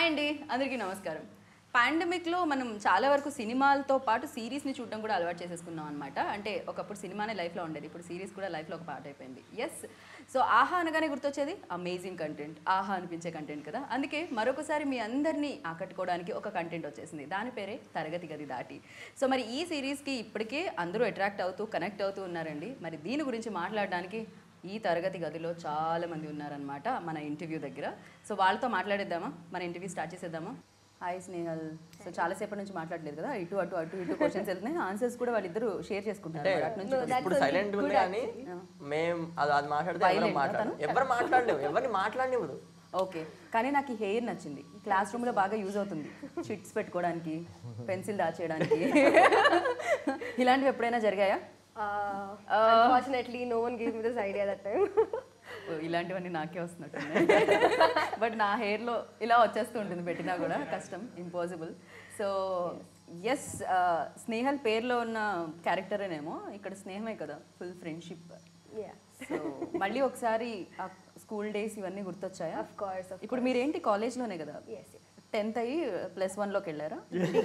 Hi అండి అందరికీ నమస్కారం పాండమిక్లో మనం చాలా వరకు సినిమాలతో పాటు సిరీస్ని చూడడం కూడా అలవాటు చేసేసుకున్నాం అనమాట అంటే ఒకప్పుడు సినిమానే లైఫ్లో ఉండేది ఇప్పుడు సిరీస్ కూడా లైఫ్లో ఒక పార్ట్ అయిపోయింది ఎస్ సో ఆహా అనగానే గుర్తొచ్చేది అమేజింగ్ కంటెంట్ ఆహా అనిపించే కంటెంట్ కదా అందుకే మరొకసారి మీ అందరినీ ఆకట్టుకోవడానికి ఒక కంటెంట్ వచ్చేసింది దాని పేరే తరగతి గది దాటి సో మరి ఈ సిరీస్కి ఇప్పటికే అందరూ అట్రాక్ట్ అవుతూ కనెక్ట్ అవుతూ ఉన్నారండి మరి దీని గురించి మాట్లాడడానికి ఈ తరగతి గదిలో చాలా మంది ఉన్నారనమాట మన ఇంటర్వ్యూ దగ్గర సో వాళ్ళతో మాట్లాడేద్దామా మన ఇంటర్వ్యూ స్టార్ట్ చేసేద్దామా హాయ్ స్నేహల్ సో చాలాసేపటి నుంచి మాట్లాడలేదు కదా ఇటు అటు అటు ఇటు క్వశ్చన్స్ వెళ్తున్నాయి ఆన్సర్స్ కూడా వాళ్ళిద్దరు షేర్ చేసుకుంటారు అంటే అటు నుంచి ఇప్పుడు సైలెంట్ ఉంది కానీ మేము అది అది మాట్లాడితే ఎవరు Violent ఆ మాట్లాడు ఎవరు మాట్లాడలేవు ఎవరిని మాట్లాడనివ్వదు ఓకే కానీ నాకు ఈ హెయిర్ నచ్చింది క్లాస్ రూమ్లో బాగా యూజ్ అవుతుంది చిట్స్ పెట్టుకోవడానికి పెన్సిల్ దాచేయడానికి ఇలాంటివి ఎప్పుడైనా జరిగాయా Uh, unfortunately, no one gave me this idea that time. ఓ, ఇలాంటివన్నీ నాకే వస్తున్నట్టున్నాయి బట్ నా హెయిర్లో ఇలా వచ్చేస్తూ ఉంటుంది పెట్టినా కూడా కష్టం ఇంపాసిబుల్ సో ఎస్ స్నేహల్ పేరులో ఉన్న క్యారెక్టరేనేమో ఇక్కడ స్నేహమే కదా ఫుల్ ఫ్రెండ్షిప్ yeah, సో మళ్ళీ ఒకసారి ఆ స్కూల్ డేస్ ఇవన్నీ గుర్తొచ్చాయా of course, of ఇప్పుడు మీరేంటి కాలేజ్లోనే కదా yes, yes. టెన్త్ అయ్యి ప్లస్ వన్లోకి వెళ్ళారా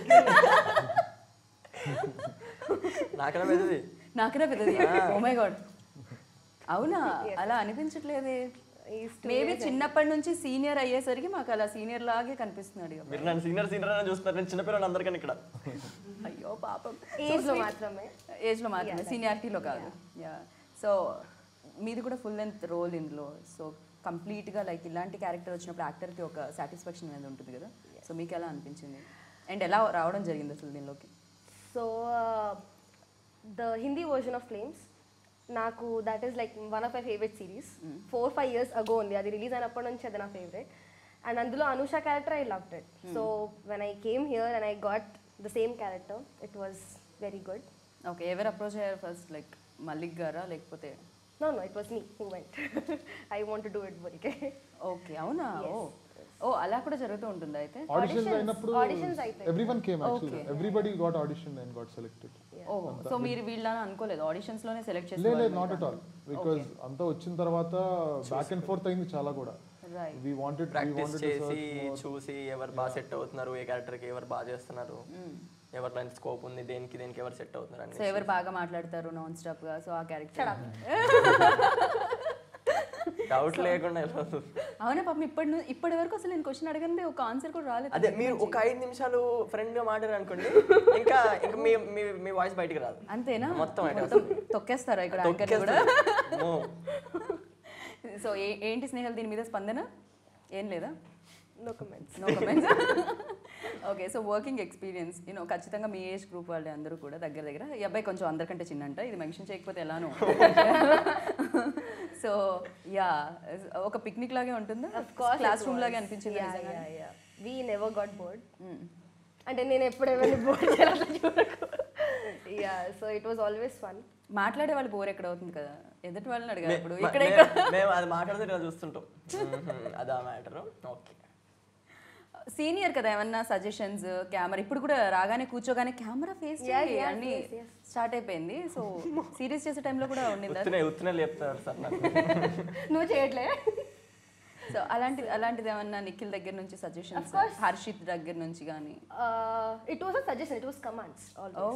నాకన్నా పెద్దది నాకనే పెద్దది ఓ మై గాడ్ అవునా అలా అనిపించట్లేదే He's two మేబీ చిన్నప్పటి నుంచి సీనియర్ అయ్యేసరికి మాకు అలా సీనియర్ లాగే కనిపిస్తున్నాడు ఇక. మీరు నన్ను సీనియర్ సీనియర్ అని చూస్తున్నారు నేను చిన్నపిల్లలు అందరికని ఇక్కడ అయ్యో పాపం Age లో మాత్రమే. ఏజ్లో మాత్రమే సీనియారిటీలో కాదు యా సో మీది కూడా ఫుల్ లెంత్ రోల్ ఇందులో సో కంప్లీట్గా లైక్ ఇలాంటి క్యారెక్టర్ వచ్చినప్పుడు యాక్టర్కి ఒక సాటిస్ఫాక్షన్ అనేది ఉంటుంది కదా సో మీకు ఎలా అనిపించింది అండ్ ఎలా రావడం జరిగింది అసలు దీనిలోకి So, uh, the Hindi version of Flames, నాకు that is like one of my favourite series four five years ago ఉంది అది రిలీజ్ అయినప్పటి నుంచి అది నా ఫేవరెట్ అండ్ అందులో Anusha character I loved it so when I came here and I got the same character it was very good okay ఎవరు approach అయ్యారు first like Mallik గారా లేకపోతే no no it was me who went I want to do it బొరికే okay అవునా oh ఓ అలా కూడా జరుగుతూ ఉంటుంది అయితే ఆడిషన్స్ అయినప్పుడు auditions అయితాయి. Everyone came actually everybody got audition and got selected ఓహో సో మీరు వీళ్ళని అనుకోలేదు ఆడిషన్స్ లోనే సెలెక్ట్ లేదు చేసి నాట్ అట్ ఆల్ బికాజ్ అంతా వచ్చిన తర్వాత బ్యాక్ అండ్ ఫోర్త్ అయింది చాలా కూడా right we wanted we practice wanted చేసి చూసి ఎవరు బాగా సెట్ అవుతున్నారు ఏ క్యారెక్టర్కి ఎవరు బాగా చేస్తున్నారు ఎవరిలో స్కోప్ ఉంది దేనికి దేనికి ఎవరు సెట్ అవుతున్నారు సో అని ఎవరు బాగా మాట్లాడతారు నాన్ స్టాప్ గా సో ఆ క్యారెక్టర్ డౌట్ లేకుండా వెళ్ళదు అవునా పాపం ఇప్పటి ను- ఇప్పటి వరకు అసలు నేను క్వశ్చన్ అడగండి ఒక ఆన్సర్ కూడా రాలేదు అదే మీరు ఒక ఐదు నిమిషాలు ఫ్రెండ్ గా మాట్లాడారు అనుకోండి ఇంకా ఇంకా మీ మీ మీ వాయిస్ బయటికి రాదు అంతేనా మొత్తం అంటే మొత్తం తొక్కేస్తారా ఇక్కడ యాంకర్ కూడా మో. సో ఏ ఏంటి స్నేహాలు దీని మీద స్పందన ఏం లేదా no comments no comments okay so working experience you know ఖచ్చితంగా మీ ఏజ్ గ్రూప్ వాళ్ళే అందరూ కూడా దగ్గర దగ్గర ఈ అబ్బాయి కొంచెం అందరికంటే చిన్నంట ఇది మెన్షన్ చేయకపోతే ఎలానో సో యా ఒక పిక్నిక్ లాగే ఉంటుందా క్లాస్ రూమ్ లాగే అనిపించింది నిజంగా వీ నెవర్ గాట్ బోర్డ్ అంటే నేను ఎప్పుడు ఎవరిని బోర్డ్ చేయాలి చూడకు yeah so it was always fun మాట్లాడే వాళ్ళు బోర్ ఎక్కడ అవుతుంది కదా ఎదుటి వాళ్ళని అడిగారు ఇప్పుడు మే- ఇక్కడ మే- ఇక్కడ మేము అది మాట్లాడితే ఇలా చూస్తుంటాం మ్మ్. అదా మ్యాటర్ ఓకే సీనియర్ కదా ఏమన్నా సజెషన్స్ కెమెరా ఇప్పుడు కూడా రాగానే కూర్చోగానే కెమెరా ఫేస్ Yeah, yes, అన్ని yes, yes. స్టార్ట్ అయిపోయింది సో సీరియస్ చేసే టైంలో కూడా ఉండిందా ఉత్తునే ఉత్తునే లేపుతారు సార్ నాకు నువ్వు చేయట్లే సో అలాంటి అలాంటిది ఏమన్నా నిఖిల్ దగ్గర నుంచి సజెషన్స్ హర్షిత్ దగ్గర నుంచి కానీ it was a suggestion it was commands oh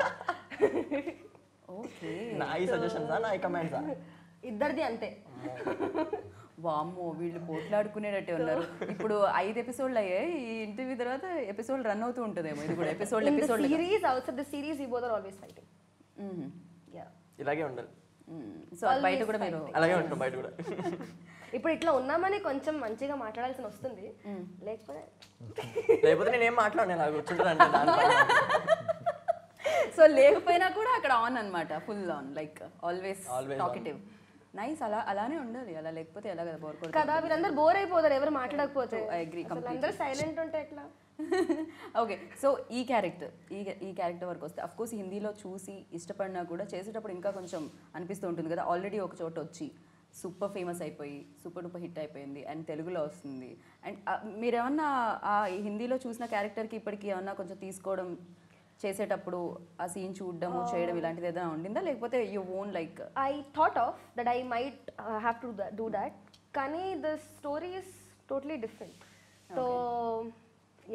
okay నా ఈ సజెషన్సా నా ఈ కమెంట్సా ఇద్దరిది అంతే వామ్మో వీళ్ళు పోట్లాడుకునేటట్టే ఉన్నారు ఇప్పుడు ఐదు ఎపిసోడ్లు అయ్యాయి ఈ ఇంటర్వ్యూ తర్వాత ఎపిసోడ్ రన్ అవుతూ ఉంటుందేమో ఇది కూడా episode in the episode series out the series ఈ both are always fighting yeah ఇలాగే ఉండాలి సో బయట కూడా మీరు అలాగే ఉంటాం బయట కూడా ఇప్పుడు ఇట్లా ఉన్నామని కొంచెం మంచిగా మాట్లాడాల్సి వస్తుంది లేకపోతే లేకపోతే నేనేం మాట్లాడు నేను అలా కూర్చుంటానంటే దానిపైన సో లేకపోయినా కూడా అక్కడ ఆన్ అన్నమాట full on like always Always on. Talkative nice అలా అలానే ఉండాలి అలా లేకపోతే ఎలా కదా బోర్ కొడుతుంది కదా వీళ్ళందరూ బోర్ అయిపోతారు ఎవరు మాట్లాడకపోతే I agree అసలు అందరూ సైలెంట్ ఉంటే ఎట్లా ఓకే సో ఈ క్యారెక్టర్ ఈ ఈ క్యారెక్టర్ వరకు వస్తే అఫ్ కోర్స్ హిందీలో చూసి ఇష్టపడినా కూడా చేసేటప్పుడు ఇంకా కొంచెం అనిపిస్తూ ఉంటుంది కదా ఆల్రెడీ ఒక చోట వచ్చి సూపర్ ఫేమస్ అయిపోయి సూపర్ డూపర్ హిట్ అయిపోయింది అండ్ తెలుగులో వస్తుంది అండ్ మీరేమన్నా ఆ హిందీలో చూసిన క్యారెక్టర్కి ఇప్పటికి ఏమన్నా కొంచెం తీసుకోవడం చేసేటప్పుడు ఆ సీన్ చూడడం చేయడం ఇలాంటిది ఏదైనా ఉండిందా లేకపోతే you own like I thought of that I might have to do that కానీ the story is totally different so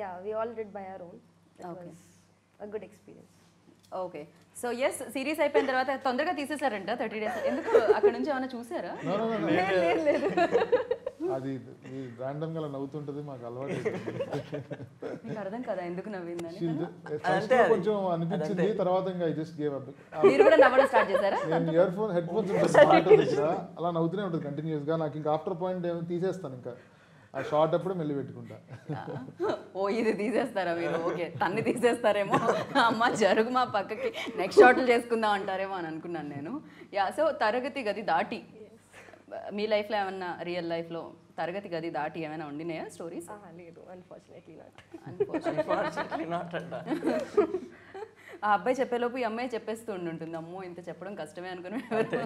yeah, we all did by our own. It Okay. was a good experience. Okay so S series అయిపోయిన తర్వాత తొందరగా తీసేసారంట thirty days ఎందుకు అక్కడ నుంచి ఏమైనా చూసారా No, no, no, no. లేదు లేదు లేదు అది ర్యాండమ్ గా అలా నవ్వుతుంటది మాకు అలవాటు మీకు అర్థం కదా ఎందుకు నవ్విందని ఫస్ట్ అదంతే అది. కొంచెం అనిపించింది తర్వాత ఇంకా ఐ జస్ట్ గేవ్ అప్ మీరు కూడా నవ్వడం స్టార్ట్ చేశారా నేను ఇయర్ ఫోన్ హెడ్ ఫోన్స్ ఉంటుంది మాట దగ్గర అలా నవ్వుతూనే ఉంటుంది కంటిన్యూస్ గా నాకు ఇంకా ఆఫ్టర్ పాయింట్ ఏమో తీసేస్తాను ఇంకా ఆ షార్ట్ అప్పుడు మెల్లి పెట్టుకుంటా ఓ ఇది తీసేస్తారా మీరు ఓకే తన్ని తీసేస్తారేమో అమ్మ జరుగు మా పక్కకి నెక్స్ట్ షాట్లు చేసుకుందాం అంటారేమో అని అనుకున్నాను నేను యా సో తరగతి గది దాటి మీ లైఫ్లో ఏమన్నా రియల్ లైఫ్లో తరగతి గది దాటి ఏమైనా ఉండినాయా స్టోరీస్ Ah, లేదు, unfortunately not. Unfortunately not అంట. ఆ అబ్బాయి చెప్పేలోపు ఈ అమ్మాయి చెప్పేస్తూ ఉండుంటుంది అమ్మో ఇంత చెప్పడం కష్టమే అనుకుని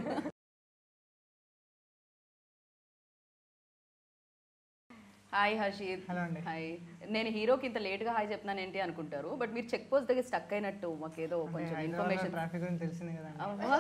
హాయ్ హర్షిత్ హలో అండి హాయ్ నేను హీరోకి ఇంత లేట్గా హాయ్ చెప్తున్నాను ఏంటి అనుకుంటారు బట్ మీరు చెక్ పోస్ట్ దగ్గర స్టక్ అయినట్టు మాకేదో కొంచెం ఇన్ఫర్మేషన్ ట్రాఫిక్ గురించి తెలిసింది కదండి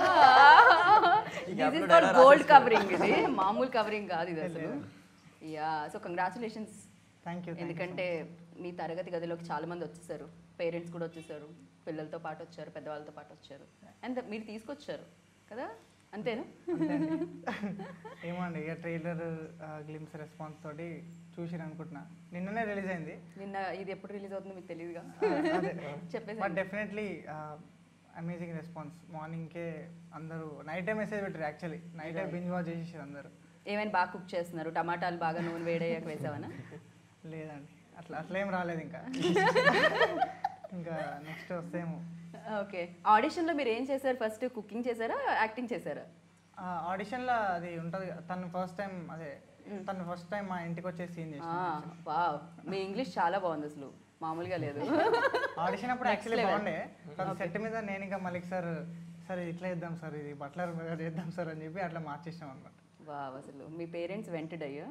గోల్డ్ కవరింగ్ ఇది మామూలు కవరింగ్ కాదు ఇది అసలు yeah so congratulations thank you ఎందుకంటే మీ తరగతి గదిలోకి చాలా మంది వచ్చేసారు పేరెంట్స్ కూడా వచ్చేసారు పిల్లలతో పాటు వచ్చారు పెద్దవాళ్ళతో పాటు వచ్చారు అండ్ మీరు తీసుకొచ్చారు కదా అంతేనా ఏమో అండి ఇక ట్రైలర్ గ్లిమ్స్ రెస్పాన్స్ తోటి చూసిరు అనుకుంటున్నా నిన్ననే రిలీజ్ అయింది నిన్న ఇది ఎప్పుడు రిలీజ్ అవుతుందో మీకు తెలియదుగా అదే చెప్పేసి బట్ డెఫినెట్లీ అమేజింగ్ రెస్పాన్స్ మార్నింగ్కే అందరూ నైటే మెసేజ్ పెట్టారు యాక్చువల్లీ నైటే బింజ్ వాచ్ చేసేసారు అందరూ ఏమైనా బాగా కుక్ చేస్తున్నారు టమాటాలు బాగా నూనె వేడయ్యాక వేసావనా లేదండి అట్లా అట్లా ఏం రాలేదు ఇంకా ఇంకా నెక్స్ట్ వస్తేమో ఓకే ఆడిషన్లో మీరు ఏం చేశారు ఫస్ట్ కుకింగ్ చేశారా యాక్టింగ్ చేశారా ఆడిషన్లో అది ఉంటుంది కదా, తను ఫస్ట్ టైం అదే తను ఫస్ట్ టైం మా ఇంటికి వచ్చే సీన్ చేసి వావ్ మీ ఇంగ్లీష్ చాలా బాగుంది అసలు మామూలుగా లేదు ఆడిషన్ అప్పుడు యాక్చువల్లీ బాగుండే కానీ సెట్ మీద నేను ఇంకా మళ్ళీ సార్ సార్ ఇది ఇట్లా చేద్దాం సార్ ఇది బట్లర్ మీద చేద్దాం సార్ అని చెప్పి అట్లా మార్చేసాం అనమాట వావ్ అసలు మీ పేరెంట్స్ వెంటెడ్ అయ్యా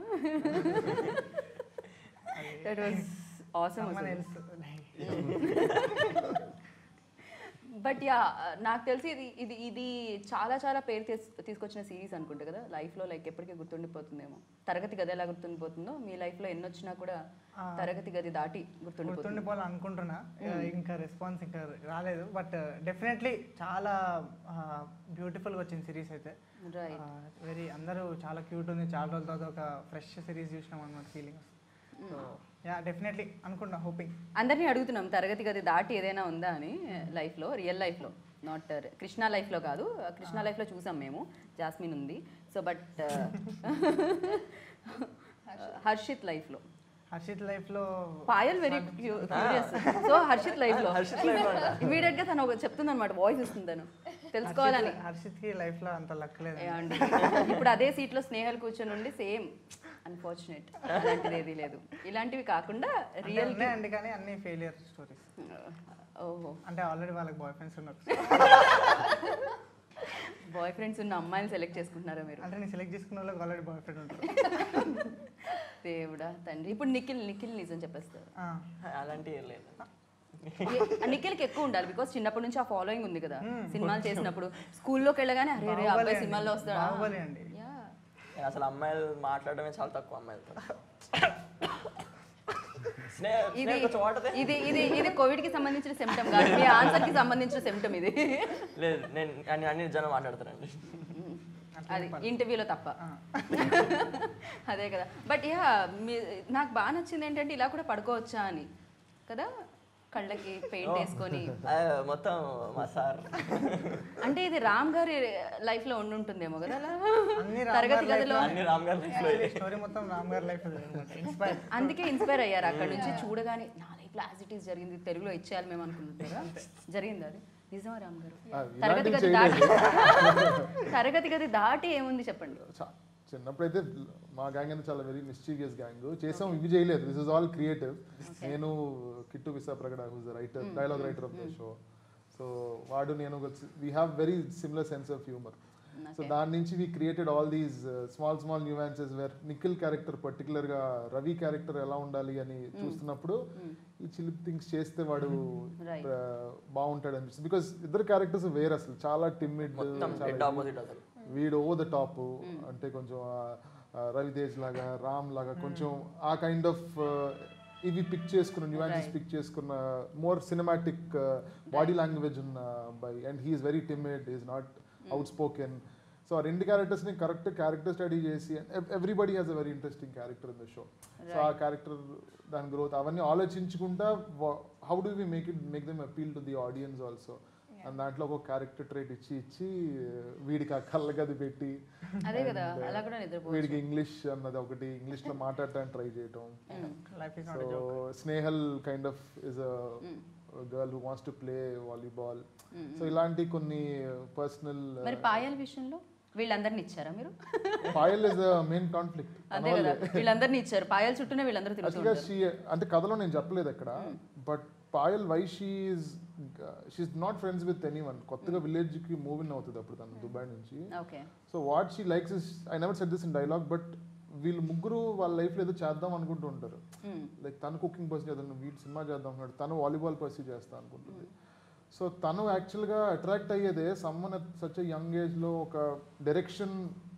that was awesome but yeah నాకు తెలిసి ఇది ఇది ఇది చాలా చాలా పేరు తీస్ తీసుకొచ్చిన సిరీస్ అనుకుంటా కదా లైఫ్లో లైక్ ఎప్పటికీ గుర్తుండిపోతుందేమో తరగతి గది ఎలా గుర్తుండిపోతుందో మీ లైఫ్లో ఎన్ని వచ్చినా కూడా తరగతి గది దాటి గుర్తుండిపోతుంది గుర్తుండిపోవాలి అనుకుంటున్నా ఇంకా రెస్పాన్స్ ఇంకా రాలేదు బట్ డెఫినెట్లీ చాలా బ్యూటిఫుల్గా వచ్చింది సిరీస్ అయితే రైట్ వెరీ అందరూ చాలా క్యూట్ ఉంది చాలా రోజుల తర్వాత ఒక ఫ్రెష్ సిరీస్ చూసినాం అనమాట ఫీలింగ్ సో యా డెఫినెట్లీ అనుకుంటున్నా హోపింగ్ అందరినీ అడుగుతున్నాం తరగతి గది దాటి ఏదైనా ఉందా అని లైఫ్లో రియల్ లైఫ్లో నాట్ కృష్ణ లైఫ్లో కాదు కృష్ణ లైఫ్లో చూసాం మేము జాస్మిన్ ఉంది సో బట్ హర్షిత్ లైఫ్లో హర్షిత్ లైఫ్లో Payal very curious so Harshit లైఫ్లో ఇమీడియట్ గా తను చెప్తుంది అనమాట వాయిస్ ఇస్తుంది తను తెలుసుకోవాలని హర్షిత్కి లైఫ్లో అంత లక్ లేదు ఏమండి? ఇప్పుడు అదే సీట్ లో స్నేహలు కూర్చొని ఉండి సేమ్ అన్ఫార్చునేట్ అలాంటిది ఏది లేదు ఇలాంటివి కాకుండా అంటే రియల్ ఉన్నాయండి కానీ అన్ని ఫెయిలియర్ స్టోరీస్ ఓహో అంటే ఆల్రెడీ వాళ్ళకి బాయ్ ఫ్రెండ్స్ ఉన్నారు బాయ్ ఫ్రెండ్స్ ఉన్న అమ్మాయిని సెలెక్ట్ చేసుకుంటున్నారా మీరు అంటే నేను సెలెక్ట్ చేసుకున్న వాళ్ళకి ఆల్రెడీ బాయ్ ఫ్రెండ్ ఉంటారు దేవుడా తండ్రి ఇప్పుడు నిఖిల్ నిఖిల్ నిజం చెప్పేస్తారు ఆ, అలాంటివి ఏం లేదు ఏ- నిఖిల్కి ఎక్కువ ఉండాలి బికాస్ చిన్నప్పటి నుంచి ఆ ఫాలోయింగ్ ఉంది కదా సినిమాలు చేసినప్పుడు స్కూల్లోకి వెళ్ళగానే అరే రే అబ్బాయి బాహుబలి సినిమాల్లో అండి. వస్తాడా బాహుబలి అండి. యా నేను అసలు అమ్మాయిలు మాట్లాడడమే చాలా తక్కువ అమ్మాయిలతో స్నేహ ఇది స్నేహ కొంచెం వాటదే ఇది ఇది ఇది కోవిడ్ కి సంబంధించిన సిమ్టమ్ కాదు మీ ఆన్సర్ కి సంబంధించిన సిమ్టమ్ ఇది లేదు నేను అన్ని అన్ని నిజంగా మాట్లాడతానండి అది ఇంటర్వ్యూలో తప్ప అదే కదా బట్ యా మీ నాకు బాగా నచ్చింది ఏంటంటే ఇలా కూడా పడుకోవచ్చా అని కదా కళ్ళకి పెయింట్ వేసుకొని ఆ, మొత్తం మా సార్ అంటే ఇది రామ్ గారి లైఫ్ లో ఉండుంటుందేమో కదా అలా అన్ని రామ్ తరగతి గారి గదిలో అన్ని రామ్ గారి life లో ఇదే. స్టోరీ మొత్తం రామ్ గారి లైఫ్ ఇన్స్పైర్ అందుకే ఇన్స్పైర్ అయ్యారు అక్కడ నుంచి చూడగానే నా లైఫ్ లో యాజ్ ఇట్ ఈస్ జరిగింది తెలుగులో ఇచ్చేయాలి మేము అనుకుంటున్నారా జరిగింది అది నిజమా రామ్ గారు ఆ, తరగతి ఇలాంటివి గది దాటి తరగతి గది దాటి ఏముంది చెప్పండి చా- చిన్నప్పుడైతే మా గ్యాంగ్ అనేది చాలా వెరీ మిస్చీవియస్ గ్యాంగ్ చేసాం ఇవి చేయలేదు దిస్ ఇస్ ఆల్ క్రియేటివ్ నేను Kittu Visa Pragada who's the writer dialogue writer of the show so వాడు నేను we have very similar sense of humour so దాని నుంచి we created all these small small nuances where Nikhil character particular గా Ravi character ఎలా ఉండాలి అని చూస్తున్నప్పుడు ఈ చిలిప్ థింగ్స్ చేస్తే వాడు Right. uh, బాగుంటాడు అనిపిస్తుంది బికాస్ ఇద్దరు క్యారెక్టర్స్ వేరు అసలు చాలా టిమ్మిడ్ మొత్తం హెడ్ ఆపోజిట్ అసలు వీడు ఓ ద టాప్ అంటే కొంచెం ఆ, ఆ, రవితేజ్ లాగా రామ్ లాగా కొంచెం ఆ కైండ్ ఆఫ్ ఇవి పిక్ చేసుకున్న న్యూయాన్సెస్ పిక్ చేసుకున్న మోర్ సినిమాటిక్ బాడీ లాంగ్వేజ్ ఉన్న అబ్బాయి and he's very timid is not out spoken so ఆ రెండు క్యారెక్టర్స్ని కరెక్ట్ క్యారెక్టర్ స్టడీ చేసి everybody has a very interesting character in the show so ఆ క్యారెక్టర్ దాని గ్రోత్ అవన్నీ ఆలోచించుకుంటా how do we make it make them appeal to the audience also and దాంట్లో ఒక క్యారెక్టర్ ట్రేట్ ఇచ్చి ఇచ్చి వీడికి ఆ కళ్ళగది పెట్టి అదే కదా అలా కూడా నిద్రపో వీడికి ఇంగ్లీష్ అన్నది ఒకటి ఇంగ్లీష్ లో మాట్లాడటానికి ట్రై చేయటం life is so Snehal kind of is a girl who wants to play volleyball so ఇలాంటి కొన్ని పర్సనల్ మరి పాయల్ విషయంలో వీళ్ళందరినీ ఇచ్చారా మీరు Payal is the main conflict అంతే కదా వీళ్ళందరినీ ఇచ్చారు పాయల్ చుట్టూనే వీళ్ళందరూ తిరుగుతూ యాక్చువల్గా షీ అంటే కథలో నేను చెప్పలేదు ఎక్కడ but Payal why she's she's not friends with any one కొత్తగా village కి మూవ్ ఇన్ అవుతుంది అప్పుడు తను దుబాయ్ నుంచి okay so what she likes is I never set this in dialogue but వీళ్ళు ముగ్గురు వాళ్ళ లైఫ్లో ఏదో చేద్దాం అనుకుంటూ ఉంటారు లైక్ తను కుకింగ్ పర్సన్ చేద్దాం వీటి సినిమా చేద్దాం అనుకుంటాడు తను వాలీబాల్ పర్సీ చేస్తా అనుకుంటుంది సో తను యాక్చువల్గా అట్రాక్ట్ అయ్యేదే సమ్మన్ సచ్ యంగ్ ఏజ్లో ఒక డైరెక్షన్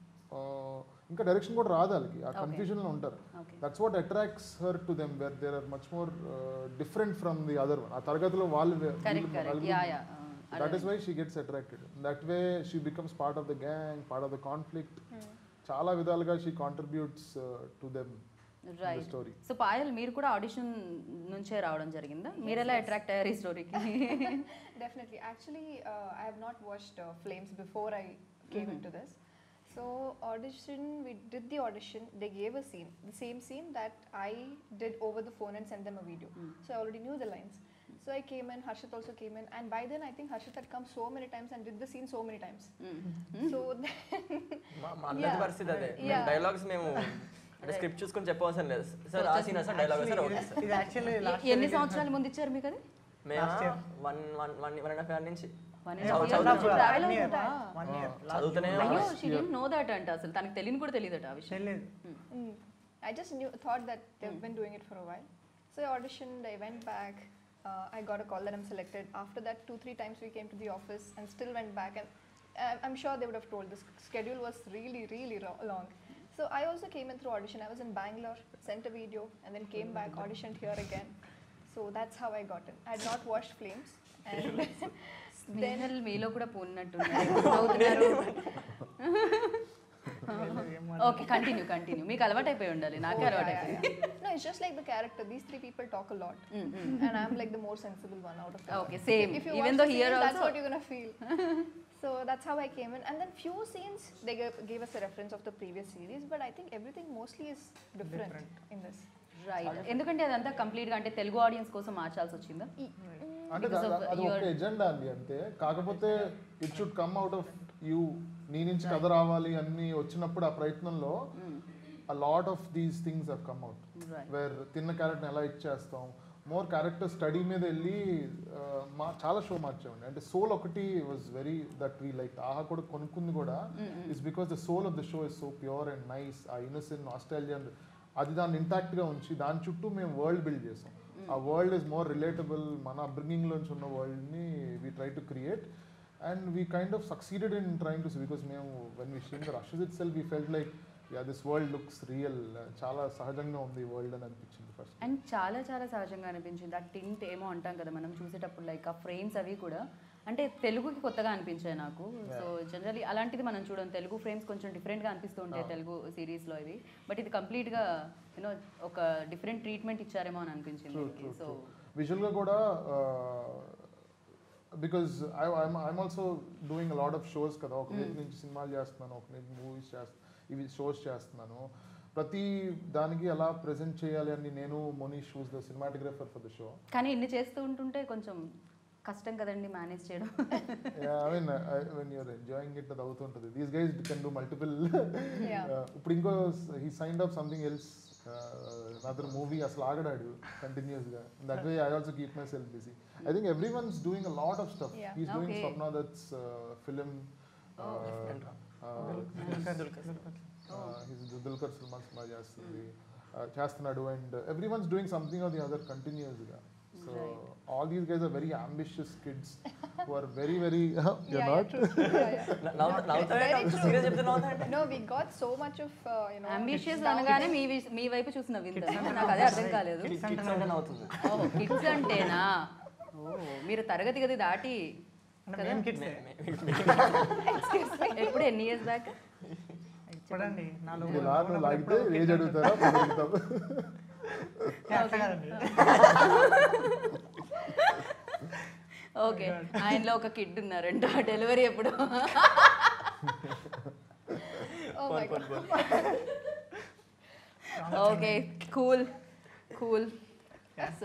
ఇంకా డైరెక్షన్ కూడా రాదు వాళ్ళకి ఆ కన్ఫ్యూజన్లో ఉంటారు Okay. That's what attracts her to them where there are much more different from the other one ఆ తరగతిలో వాళ్ళు వే- కరెక్ట్ వీళ్ళు కరెక్ట్ నలుగురు yeah yeah that is why she gets attracted that way she becomes part of the gang part of the conflict చాలా విధాలుగా she contributes to them right story so Payal మీరు కూడా ఆడిషన్ నుంచే రావడం జరిగిందా మీరు ఎలా అట్రాక్ట్ అయ్యారు ఈ స్టోరీకి Definitely. Actually, uh, I have not watched uh, Flames before I came into this. So audition, we did the audition. They gave a scene, the same scene that I did over the phone and sent them a video. So I already knew the lines. So I came in. Harshit also came in, and by then I think Harshit had come so many times and did the scene so many times. So then, మా- మా అందరి Yeah. పరిస్థితి అదే Yeah. Dialogues మేము అంటే script చూసుకొని చెప్పవలసిన లేదు సార్ ఆ scene sir dialogue sir okay sir ఇది యాక్చువల్లీ ఎన్ని సంవత్సరాల ముందు ఇచ్చారు మీకు అది మేము one one one one and half year నుంచి One చదువు- and a half చదువుతున్నా. years travel వన్ ఇయర్ అవుతుందా? వన్ ఇయర్ చదువుతూనే అయ్యో షీ డెంట్ నో దట్ అంట అసలు తనకు తెలియని కూడా తెలియదట ఆ విషయం తెలియదు Mm. I just knew, thought that they've been doing it for a while. So I auditioned, I went back, uh, I got a call that I'm selected. After that, two, three times we came to the office and still went back. And uh, I'm sure they would have told this schedule was really, really ro- long. So I also came in through audition. I was in Bangalore, sent a video, and then came back, auditioned here again. So that's how I got in. I had not watched Flames. And Snehal మీలో కూడా పోన్నట్టున్నారు నవ్వుతున్నారు okay continue continue మీకు అలవాటు అయిపోయి ఉండాలి నాకే అలవాటు అయిపోయింది no, it's just like the character. These three people talk a lot. And I'm like the more sensible one out of them. Okay same if you even watch though the here series, that's also what you're gonna feel. so that's how I came in. And then few scenes they gave, gave us a reference of the previous series, but I think everything mostly is different, in this. Right ఎందుకంటే అదంతా complete గా అంటే Telugu audience కోసం మార్చాల్సి వచ్చిందా అంటే Because దా- of అది your- ఒక ఎజెండా అండి అంతే కాకపోతే it should come out of you నీ నుంచి కథ రావాలి అన్ని వచ్చినప్పుడు ఆ ప్రయత్నంలో ఆ lot of these things have come out Right. Where తిన్న క్యారెక్టర్ ఎలా ఇచ్చేస్తాం మోర్ క్యారెక్టర్ స్టడీ మీద వెళ్ళి ఆ, మా చాలా షో మార్చామండి అంటే సోల్ ఒకటి was very that we like Aha కూడా కొనుక్కుంది కూడా it's because the soul of the show is so pure and nice ఆ ఇన్నోసెంట్ ఆస్ట్రేలియన్ అది దాన్ని ఇంటాక్ట్ గా ఉంచి దాని చుట్టూ మేము వరల్డ్ బిల్డ్ చేసాం ఆ వరల్డ్ ఇస్ మోర్ రిలేటబుల్ మన upbringing లోంచి ఉన్న వరల్డ్ ని we try to create and we kind of succeeded in trying to because మేము when we seen the rushes itself we felt like yeah this world looks real చాలా సహజంగా ఉంది world అని అనిపించింది first and చాలా చాలా సహజంగా అనిపించింది ఆ టింట్ ఏమో అంటాం కదా మనం చూసేటప్పుడు లైక్ ఆ ఫ్రేమ్స్ అవి కూడా అంటే తెలుగుకి కొత్తగా అనిపించాయి నాకు సో జనరలీ అలాంటిది మనం చూడం తెలుగు ఫ్రేమ్స్ కొంచెం డిఫరెంట్గా అనిపిస్తూ ఉంటాయి తెలుగు సిరీస్లో ఇవి బట్ ఇది కంప్లీట్గా యూనో ఒక డిఫరెంట్ ట్రీట్మెంట్ ఇచ్చారేమో అని అనిపించింది సో విజువల్గా కూడా because I I'm also doing lot of shows కదా ఒక వైపు నుంచి సినిమాలు చేస్తున్నాను ఒక వైపు మూవీస్ చేస్తున్నాను ఇవి షోస్ చేస్తున్నాను ప్రతి దానికి ఎలా ప్రెజెంట్ చేయాలి అని నేను Manish who's the cinematographer for the show కానీ ఇన్ని చేస్తూ ఉంటుంటే కొంచెం కష్టం కదండి మేనేజ్ చేయడం I mean when you're enjoying it అది అవుతుంటుంది these guys can do multiple Yeah. ఇప్పుడు ఇంకో he signed up something else other movie అసలు ఆగడాడు కంటిన్యూస్గా that way I also keep myself busy I think every one's doing a lot of stuff Yeah. He's doing Okay. Swapna that's film he's Dulquer సినిమా సినిమా చేస్తుంది Uh, చేస్తున్నాడు and every one's doing something of the other కంటిన్యూస్గా So all these guys are very ambitious kids who are very, very. you're yeah, not. yeah, true. yeah, yeah. Very true. Serious చెప్తున్నావు No, we got so much of, uh, you know, ambitious అనగానే మీ వి- మీ వైపు చూసిన వింత నాకు అదే అర్థం కాలేదు కిడ్స్ అంటే అవుతుంది ఓ కిడ్స్ అంటేనా ఓ మీరు తరగతి గది దాటి అంటే మేము కిడ్స్ ఎప్పుడు ఎన్ని ఇయర్స్ బ్యాక్ ఇప్పుడండి నాలుగు ఇది ఇలా నువ్వు లాగితే ఏజ్ అడుగుతారా అప్పుడు అడుగుతావు. అట్లా కాదండి ఓకే ఆయనలో ఒక కిడ్ ఉన్నారంట డెలివరీ ఎప్పుడు oh my god. Okay cool cool so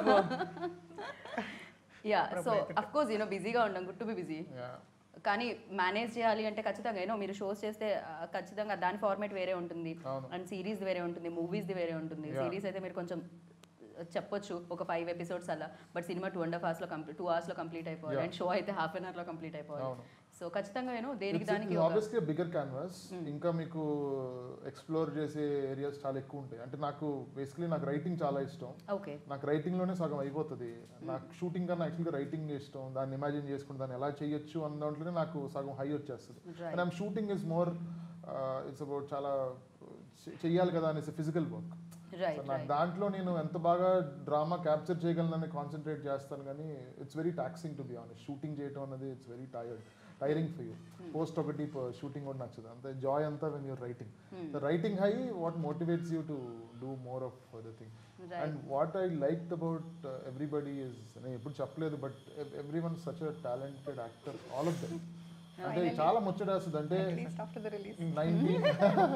yeah so of course you know బిజీగా ఉండం good to be busy Yeah. కానీ మేనేజ్ చేయాలి అంటే ఖచ్చితంగా యూనో మీరు షోస్ చేస్తే ఆ, ఖచ్చితంగా దాని ఫార్మేట్ వేరే ఉంటుంది అవును. అండ్ సిరీస్ వేరే ఉంటుంది మూవీస్ది వేరే ఉంటుంది Yeah. సిరీస్ అయితే మీరు కొంచెం చెప్పొచ్చు ఒక ఫైవ్ ఎపిసోడ్స్ అలా but cinema two and half అవర్స్లో కంప్లీట్ టూ అవర్స్లో కంప్లీట్ అయిపోవాలి Yeah. అండ్ షో అయితే హాఫ్ అన్ అవర్లో కంప్లీట్ అయిపోవాలి అవును. సో ఖచ్చితంగా యూనో దేనికి It's- దానికి it's ఒక obviously a bigger canvas ఇంకా మీకు ఎక్స్ప్లోర్ చేసే ఏరియాస్ చాలా ఎక్కువ ఉంటాయి అంటే నాకు బేసికలీ నాకు రైటింగ్ చాలా ఇష్టం ఓకే నాకు రైటింగ్ లోనే సగం అయిపోతుంది నాకు షూటింగ్ కన్నా యాక్చువల్గా రైటింగ్ ఇష్టం దాన్ని ఇమాజిన్ చేసుకుని దాన్ని ఎలా చేయొచ్చు అన్న దాంట్లోనే నాకు సగం హై వచ్చేస్తుంది Right. And I'm shooting is more it's about చాలా చె- చెయ్యాలి కదా అనేసి ఫిజికల్ వర్క్ రైట్ నాకు రైట్ దాంట్లో నేను ఎంత బాగా డ్రామా క్యాప్చర్ చేయగలనని కాన్సన్ట్రేట్ చేస్తాను కానీ it's very taxing to be honest shooting చేయటం అనేది it's very tired tiring for you post ఒకటి షూటింగ్ కూడా నచ్చదు అంతే జాయ్ అంతా when your writing the writing high what motivates you to do more of the thing and what I like about everybody is నేను ఎప్పుడు చెప్పలేదు but every one such a talented actor all of them అంటే చాలా ముచ్చటేస్తుంది అంటే At least after the release. Nineteen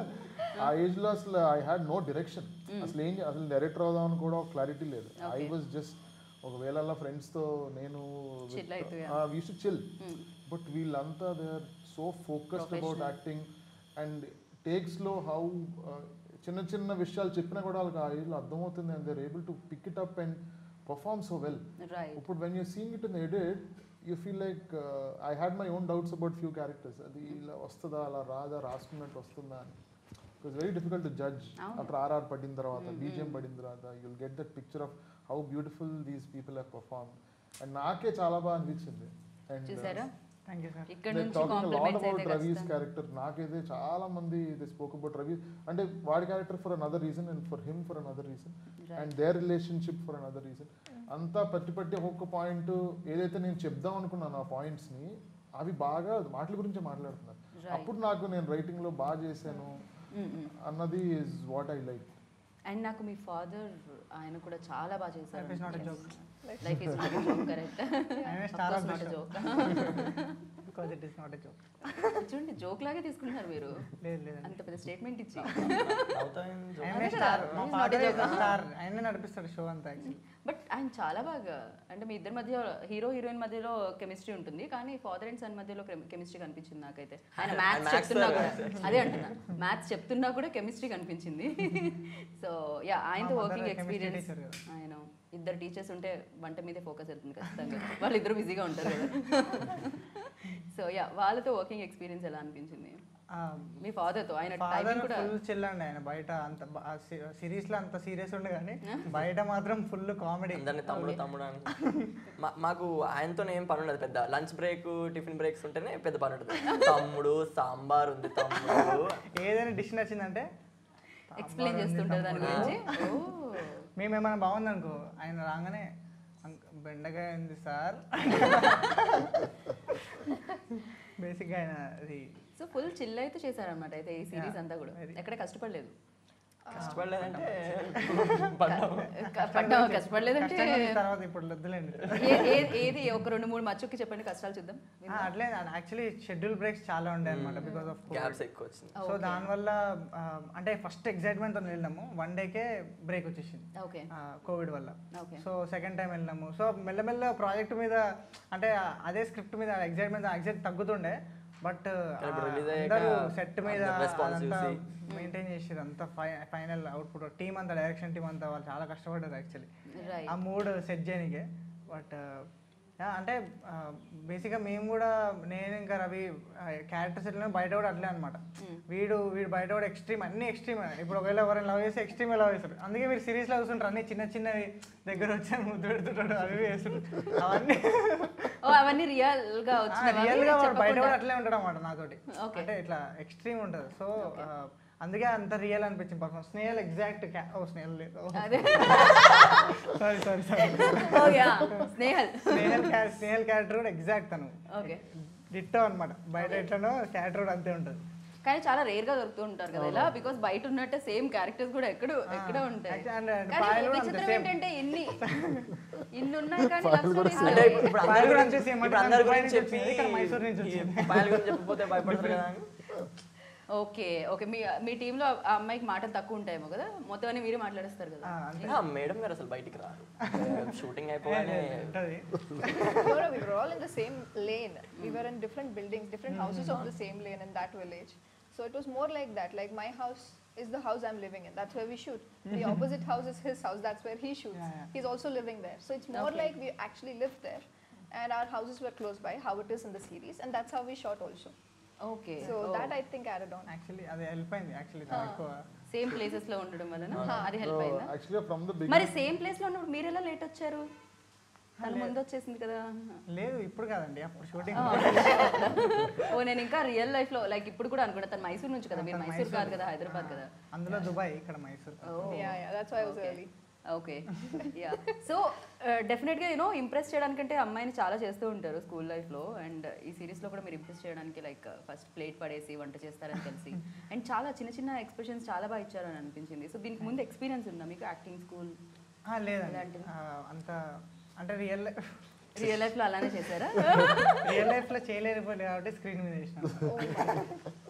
ఆ age లో అసలు ఐ హ్యాడ్ నో డైరెక్షన్ అసలు ఏం చే- అసలు డైరెక్టర్ అవుదామని కూడా ఒక క్లారిటీ లేదు ఐ వాజ్ జస్ట్ ఒకవేళ అలా ఫ్రెండ్స్ తో నేను Chill అవుతూ, వీ షుడ్ చిల్ బట్ వీళ్ళంతా they are so focused about acting and takes లో హౌ చిన్న చిన్న విషయాలు చెప్పినా కూడా వాళ్ళకి ఆ ఏజ్ లో అర్థమవుతుంది and there able to pick it up and perform so well right ఇప్పుడు when you seeing it in edit you feel like I had my own doubts about few characters అది ఇలా వస్తుందా అలా రాదా రాసుకున్నట్టు వస్తుందా అని it's very difficult to judge after RR పడిన తర్వాత బీజిఎం పడిన తర్వాత you'll get that picture of how beautiful these people have perform and నాకే చాలా బాగా అనిపించింది అండ్ చూసారా థ్యాంక్ యూ సార్ ఇక్కడ దే నుంచి టాకింగ్ లాట్ కాంప్లిమెంట్స్ అబౌట్ అయితే రవీస్ ఖచ్చితంగా. క్యారెక్టర్ నాకైతే చాలా మంది దే స్పోక్ అబౌట్ రవి అంటే వాడి character for another reason and for him for another reason and their relationship for another reason అంతా పట్టి పట్టి ఒక్కొక్క పాయింట్ ఏదైతే నేను చెప్దాం అనుకున్నాను ఆ పాయింట్స్ ని అవి బాగా మాటల గురించి మాట్లాడుతున్నారు Right. అప్పుడు నాకు నేను రైటింగ్ లో బాగా చేశాను అన్నది is what I like and నాకు మీ ఫాదర్ ఆయన కూడా చాలా బాగా చేశారు Life is not a joke. Life is not joke correct I am a star of the not show. Joke because it is not a joke చూడండి joke లాగే తీసుకుంటున్నారు మీరు లేదు లేదండి అంత పెద్ద స్టేట్మెంట్ ఇచ్చి ఆయనే అదే స్టార్ కదా, మా he's not a father joke. Star ఆయనే నడిపిస్తాడు షో అంతా యాక్చువల్లీ బట్ ఆయన చాలా బాగా అంటే మీ ఇద్దరి మధ్య హీరో హీరోయిన్ మధ్యలో కెమిస్ట్రీ ఉంటుంది కానీ ఫాదర్ అండ్ సన్ మధ్యలో కెమిస్ట్రీ కనిపించింది నాకైతే ఆయన మ్యాథ్స్ maths చెప్తున్నా sir. కూడా అదే అంటున్నా మ్యాథ్స్ చెప్తున్నా కూడా కెమిస్ట్రీ కనిపించింది సో యా ఆయనతో మా mother working chemistry experience teacher కదా. ఆయన ఇద్దరు టీచర్స్ ఉంటే వంట మీదే ఫోకస్ అవుతుంది ఖచ్చితంగా వాళ్ళిద్దరు బిజీగా ఉంటారు కదా సో యా వాళ్ళతో వర్కింగ్ ఎక్స్పీరియన్స్ ఎలా అనిపించింది మీ ఫాదర్తో ఆయన ఫాదర్ టైమింగ్ కూడా ఫుల్ చిల్ అండి ఆయన బయట అంత సిరీస్ లో అంత సీరియస్ ఉండే కానీ బయట మాత్రం ఫుల్ కామెడీ అందరిని తమ్ముడు తమ్ముడు అని మా- మాకు ఆయనతో ఏం పని ఉండదు పెద్ద లంచ్ బ్రేక్ టిఫిన్ బ్రేక్స్ ఉంటేనే పెద్ద పని ఉంటుంది తమ్ముడు సాంబార్ ఉంది తమ్ముడు ఏదైనా డిష్ నచ్చిందంటే ఎక్స్ప్లెయిన్ చేస్తుంటారు దాని గురించి ఓ మేము ఏమైనా బాగుంది అనుకో ఆయన రాగానే "అంక- బెండకాయ ఉంది సార్ బేసిక్గా ఆయన అది సో ఫుల్ చిల్ అయితే చేశారనమాట అయితే ఈ సిరీస్ అంతా కూడా ఎక్కడ కష్టపడలేదు కష్టపడలేదంటే పడ్డాము. క- పడ్డామా కష్టపడలేదంటే కష్టంగా ఉంది తర్వాత ఇప్పుడు వద్దులేండి ఏ- ఏ- ఏది ఒక రెండు మూడు మచ్చుకి చెప్పండి కష్టాలు చూద్దాం ఆ, అట్లే యాక్చువల్లీ షెడ్యూల్ బ్రేక్స్ చాలా ఉండే అనమాట బికాస్ ఆఫ్ గ్యాప్స్ ఎక్కువ వచ్చింది సో దానివల్ల ఆ, అంటే ఫస్ట్ ఎగ్జైట్మెంట్తో వెళ్ళినాము వన్ డేకే బ్రేక్ వచ్చేసింది ఓకే కోవిడ్ వల్ల ఓకే సో సెకండ్ టైం వెళ్ళినాము సో మెల్లమెల్ల ప్రాజెక్ట్ మీద అంటే అదే స్క్రిప్ట్ మీద ఎగ్జైట్మెంట్ ఎగ్జైట్ తగ్గుతుండే బట్ ఇప్పుడు release అయ్యాక అందరూ సెట్ మీద అందరు response అదంతా చూసి. మెయింటైన్ చేసారు అంతా ఫైనల్ అవుట్పుట్ టీం అంతా డైరెక్షన్ టీం అంతా వాళ్ళు చాలా కష్టపడ్డారు యాక్చువల్లీ రైట్ ఆ మూడ్ సెట్ చేయనికే బట్ యా, అంటే బేసిక్గా మేము కూడా నేను ఇంకా రవి క్యారెక్టర్స్ ఎట్లా బయట కూడా అట్లే అనమాట వీడు వీడు బయట కూడా ఎక్స్ట్రీమ్ అన్ని ఎక్స్ట్రీమ్ ఇప్పుడు ఒకవేళ ఎవరైనా లవ్ చేస్తే ఎక్స్ట్రీమ్ లవ్ చేస్తారు అందుకే మీరు సిరీస్లో చూస్తుంటారు అన్ని చిన్న చిన్నవి దగ్గర వచ్చి ముద్దు పెడుతుంటాడు అవి ఇవి వేస్తుంటాడు అవన్నీ ఓ అవన్నీ రియల్ గా రియల్ గా వాడు బయట వచ్చిన కూడా అట్లే ఉంటాడు అనమాట నాతోటి Okay. అంటే ఇట్లా ఎక్స్ట్రీమ్ ఉంటుంది సో అందుకే అంత రియల్ అనిపించింది performance Snehal exact oh Snehal లేదు అదే sorry sorry sorry oh yeah Snehal Snehal క్యా- స్నేహల్ క్యారెక్టర్ కూడా ఎగ్జాక్ట్ తను ఓకే డిట్టో అనమాట బయట ఎట్లనో క్యారెక్టర్ కూడా అంతే ఉంటుంది కానీ చాలా రేర్ గా దొరుకుతూ ఉంటారు కదా ఇలా బికాస్ బయట ఉన్నట్టే సేమ్ క్యారెక్టర్స్ కూడా ఎక్కడ ఎక్కడ ఉంటాయి Actually, and- and కానీ పాయలు కూడా అంతే విచిత్రం same. ఏంటంటే ఇన్ని ఇన్ని ఉన్నాయి కానీ love stories అంటే లేవు. ఇప్పుడు పాయలు అందరి కూడా గురించి అంతే same. ఇప్పుడు అంటే అందరి దుబాయ్ గురించి నుంచి చెప్పి వచ్చింది, ఇక్కడ మైసూర్ నుంచి వచ్చింది. పాయల గురించి చెప్పిపోతే భయపడతారు కదా అని ఓకే ఓకే మీ మీ టీంలో ఆ అమ్మాయికి మాటలు తక్కువ ఉంటాయేమో కదా మొత్తం అన్ని మీరే మాట్లాడేస్తారు కదా ఆ, అంతే ఆ, మేడం గారు అసలు బయటికి రారు షూటింగ్ అయిపోగానే ఉంటది no, no, we were all in the same lane. We were in different buildings, different houses of the same lane in that village. So it was more like that. Like my house is the house I'm living in. That's where we shoot. The opposite house is his house. That's where he shoots. Yeah, yeah. He's also living there. So it's more Okay. like we actually lived there, and our houses were close by, how it is in the series, and that's how we shot also. Okay So that I think added on. Actually అది help అయింది actually ఎక్కువ same places లో ఉండడం వలన అది help అయిందా యాక్చువల్గా from the మరి సేమ్ ప్లేస్ లో ఉన్నప్పుడు మీరు ఎలా లేట్ వచ్చారు తన ముందు వచ్చేసింది కదా లేదు ఇప్పుడు కాదండి అప్పుడు షూటింగ్ ఓ నేను ఇంకా రియల్ లైఫ్ లో లైక్ ఇప్పుడు కూడా అనుకుంటా తను మైసూర్ నుంచి కదా మీరు తను మైసూర్ కాదు మైసూర్. కదా హైదరాబాద్ కదా అందులో దుబాయ్ ఇక్కడ Mysore Yeah, yeah. That's why I was early. Okay yeah so డెఫినెట్గా యూనో ఇంప్రెస్ చేయడానికంటే అమ్మాయిని చాలా చేస్తూ ఉంటారు స్కూల్ లైఫ్లో అండ్ ఈ సిరీస్లో కూడా మీరు ఇంప్రెస్ చేయడానికి లైక్ ఫస్ట్ ప్లేట్ పడేసి వంట చేస్తారని తెలిసి అండ్ చాలా చిన్న చిన్న ఎక్స్ప్రెషన్స్ చాలా బాగా ఇచ్చారని అనిపించింది సో దీనికి ముందు ఎక్స్పీరియన్స్ ఉందా మీకు యాక్టింగ్ స్కూల్ లేదండి అలాంటివి? ఆ, అంత అంటే రియల్ రియల్ లైఫ్లో అలానే చేశారా రియల్ లైఫ్ లో చేయలేకపోయింది కాబట్టి స్క్రీన్ మీద చేసిన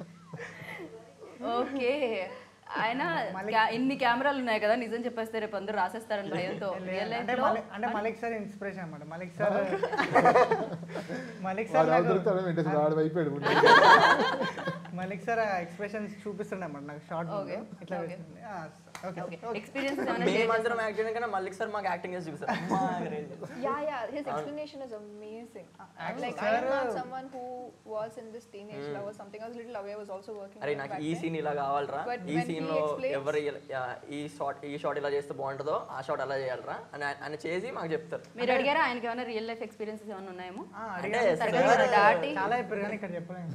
ఓకే ఆయన క్యా- ఇన్ని కెమెరాలు ఉన్నాయి కదా నిజం చెప్పేస్తే రేపు అందరూ రాసేస్తారని భయంతో రియల్ అంటే లైఫ్లో మలి- అంటే మలిక్ సార్ ఇన్స్పిరేషన్ అన్నమాట మలిక్ సార్ మలిక్ సార్ వాడు నాకు- దొరుకుతాడు వెంటనే వాడు అయిపోయాడు మలిక్ సార్ ఎక్స్ప్రెషన్స్ చూపిస్తుండే అన్నమాట నాకు షార్ట్ Okay, ఇట్లా okay. వేసింది. ఆ, ఓకే ఓకే ఓకే. ఎక్స్పీరియన్స్ ఏమైనా share మేమందరం యాక్ట్ చేయడం కన్నా మల్లిక్ సార్ మాకు యాక్టింగ్ చేసి చూపిస్తారు అమ్మా, great. Yeah, yeah. His explanation is amazing. Actually, like I am sir- not someone who was in this teenage love or something. I was little away. I was also working. అరే there నాకు back ఈ then. Scene ఇలా కావాలరా But ఈ when scene he లో explains- ఎవరు ఇలా- yeah, ఈ షాట్ ఈ షాట్ ఇలా చేస్తే బాగుంటుందో ఆ షాట్ అలా చేయాలరా అని ఆయన- ఆయన చేసి మాకు చెప్తారు మీరు అడిగారా ఆయనకి ఏమైనా రియల్ లైఫ్ ఎక్స్పీరియన్సెస్ ఏమైనా ఉన్నాయేమో ఆ, అంటే అడిగాను. తరగతి సార్ గది దాటి- చాలా చెప్పారు కానీ ఇక్కడ చెప్పలేము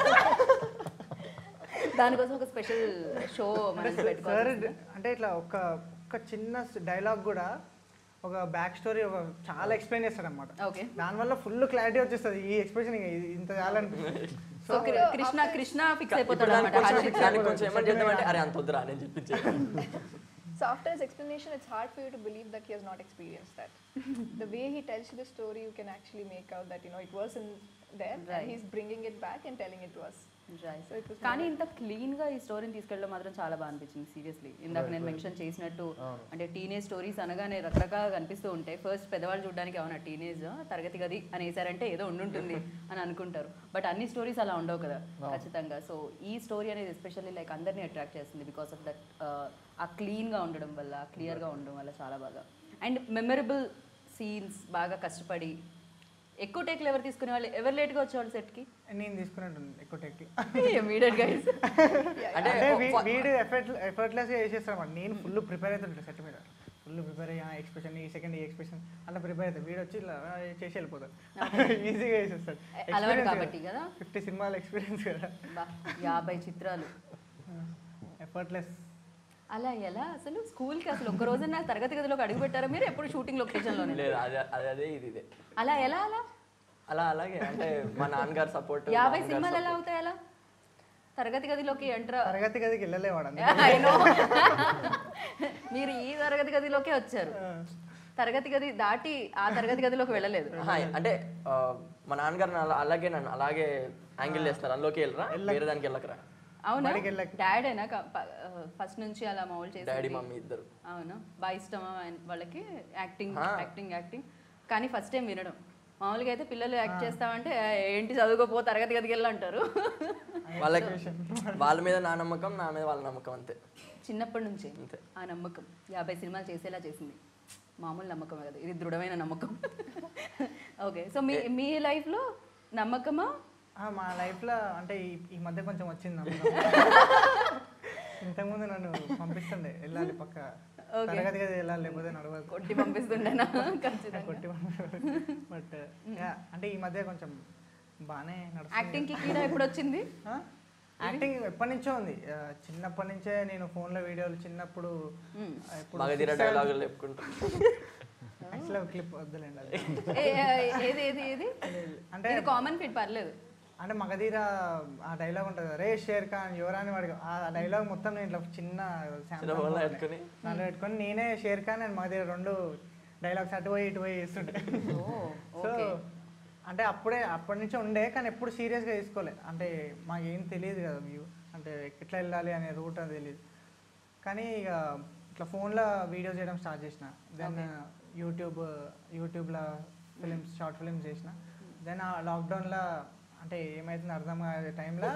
దానికోసం ఒక స్పెషల్ షో మనం సార్ పెట్టుకోవాలి అంటే ఇట్లా ఒక ఒక చిన్న డైలాగ్ కూడా ఒక బ్యాక్ స్టోరీ ఒక చాలా ఎక్స్ప్లెయిన్ చేస్తాడు అనమాట ఓకే దానివల్ల ఫుల్ క్లారిటీ వచ్చేస్తుంది ఈ ఎక్స్ప్రెషన్ ఇంత చాలనిపిస్తుంది సో కృష్ణ కృష్ణ ఫిక్స్ ఇప్పుడు అయిపోతాడు దానికి అనమాట కొంచెం- దానికి కొంచెం ఏమని చేద్దామంటే అరే అంత వద్దురా నేను చెప్పించే So after his explanation, it's hard for you to believe that he has not experienced that. the way he tells you the story, you can actually make out that you know it was in there, Right. and he's bringing it back and telling it to us. So it was కానీ ఇంత clean గా ఈ స్టోరీని తీసుకెళ్ళడం మాత్రం చాలా బాగా అనిపించింది సీరియస్లీ ఇందాక నేను మెన్షన్ చేసినట్టు అంటే టీనేజ్ స్టోరీస్ అనగానే రకరకాలుగా కనిపిస్తూ ఉంటాయి ఫస్ట్ పెద్దవాళ్ళు చూడడానికి అవునా టీనేజ్ తరగతి గది అని వేసారంటే ఏదో ఉండుంటుంది అని అనుకుంటారు బట్ అన్ని స్టోరీస్ అలా ఉండవు కదా ఖచ్చితంగా సో ఈ స్టోరీ అనేది ఎస్పెషల్లీ లైక్ అందరినీ అట్రాక్ట్ చేస్తుంది బికాస్ ఆఫ్ దట్ ఆ క్లీన్ గా ఉండడం వల్ల క్లియర్ గా ఉండడం వల్ల చాలా బాగా అండ్ మెమరబుల్ సీన్స్ బాగా కష్టపడి ఎక్కువ టేక్లు ఎవరు తీసుకునే వాళ్ళు ఎవరు లేట్గా వచ్చేవాళ్ళు సెట్కి నేను తీసుకున్నట్టు ఎక్కువ టెక్ ఇమీడియట్ గైస్ అంటే అంటే వీ- వీడు ఎఫర్ట్ ఎఫర్ట్లెస్ గా చేసేస్తాడు అన్నమాట. నేను ఫుల్ ప్రిపేర్ అవుతుంటా సెట్ మీద ఫుల్ ప్రిపేర్ అయ్యా ఎక్స్ప్రెషన్ ఈ సెకండ్ ఈ ఎక్స్ప్రెషన్ అలా ప్రిపేర్ అవుతాడు వీడు వచ్చి ఇలా ఆ, చేసి వెళ్ళిపోతాడు ఈజీగా చేసేస్తాడు అలవాటు కాబట్టి కదా ఫిఫ్టీ సినిమాల ఎక్స్పీరియన్స్ కదా బా యాభై చిత్రాలు ఎఫర్ట్లెస్ అలా ఎలా అసలు స్కూల్కి అసలు ఒక రోజు నా తరగతి గదిలోకి అడుగు పెట్టారా మీరు ఎప్పుడు షూటింగ్ లొకేషన్లోనే లేదు అదే అదే అదే ఇది ఇదే అలా ఎలా అలా అలా అలాగే అంటే మా నాన్నగారు సపోర్ట్ యాభై సినిమాలు ఎలా అవుతాయి అలా తరగతి గదిలోకి ఎంటర్ తరగతి గదికి వెళ్ళలేవాడు అందుకే. I know. మీరు ఈ తరగతి గదిలోకే వచ్చారు తరగతి గది దాటి ఆ తరగతి గదిలోకి వెళ్ళలేదు ఆహా, అంటే ఆ, మా నాన్నగారు నన్ను అలా- అలాగే నన్ను అలాగే యాంగిల్ చేస్తారు అందులోకి వెళ్ళరా వేరే దానికి వెళ్ళకరా అవునా బడికి వెళ్ళక. డాడేనా ఫస్ట్ నుంచి అలా మామూలు డాడీ చేసి మమ్మీ ఇద్దరు అవునా బాగా ఇష్టమా ఆయన- వాళ్ళకి యాక్టింగ్ ఆ. యాక్టింగ్ యాక్టింగ్ కానీ ఫస్ట్ టైం వినడం మామూలుగా అయితే పిల్లలు యాక్ట్ చేస్తామంటే "ఆ, ఏంటి చదువుకోపో తరగతి గదికి వెళ్ళి అంటారు వాళ్ళకి వాళ్ళ మీద నా నమ్మకం నా మీద వాళ్ళ నమ్మకం అంతే చిన్నప్పటి నుంచి అంతే. ఆ నమ్మకం యాభై సినిమాలు చేసేలా చేసింది మామూలు నమ్మకం కదా ఇది దృఢమైన నమ్మకం ఓకే సో మీ మీ లైఫ్లో నమ్మకమా ఆ, మా లైఫ్లో అంటే ఈ ఈ మధ్య కొంచెం వచ్చింది నమ్మకం. ఇంతకుముందు నన్ను పంపిస్తుండే వెళ్ళాలి పక్క Okay. తరగతి గది వెళ్ళాలి లేకపోతే నడవదు కొట్టి పంపిస్తుండేనా ఖచ్చితంగా కొట్టి బట్ అంటే ఈ మధ్య కొంచెం బాగానే నడుస్తుంది యాక్టింగ్కి కీడా ఎప్పుడు వచ్చింది ఆ? యాక్టింగ్ ఎప్పటి నుంచో ఉంది ఆ, చిన్నప్పటి నుంచే నేను ఫోన్లో వీడియోలు చిన్నప్పుడు మ్మ్. ఇప్పుడు మగధీర డైలాగులు చెప్పుకుంటా యాక్చువల్గా క్లిప్ వద్దులేండి అది ఏ- ఏ- ఏది ఏది ఏది అంటే ఇది కామన్ ఫిట్ పర్లేదు అంటే మగధీర ఆ డైలాగ్ ఉంటుంది కదా, రే షేర్ ఖాన్ యువరాని వాడికి ఆ డైలాగ్ మొత్తం నేను ఇట్లా చిన్న చిన్న ఫోన్లో పెట్టుకొని దాంట్లో పెట్టుకొని నేనే షేర్ ఖాన్ అండ్ మగధీర రెండు డైలాగ్స్ అటు పోయి ఇటు పోయి చేస్తుంటే ఓ సో ఓకే అంటే అప్పుడే అప్పటి నుంచి ఉండే కానీ ఎప్పుడు సీరియస్గా తీసుకోలే అంటే మాకు ఏం తెలియదు కదా వ్యూ అంటే ఎట్లా వెళ్ళాలి అనే రూట్ అది తెలియదు కానీ ఇక ఇట్లా ఫోన్లో వీడియోస్ చేయడం స్టార్ట్ చేసిన దెన్ యూట్యూబ్ యూట్యూబ్లో ఫిలిమ్స్ షార్ట్ ఫిలిమ్స్ చేసిన దెన్ ఆ లాక్డౌన్లో అంటే ఏమైతుంది అర్థం కాదే టైంలో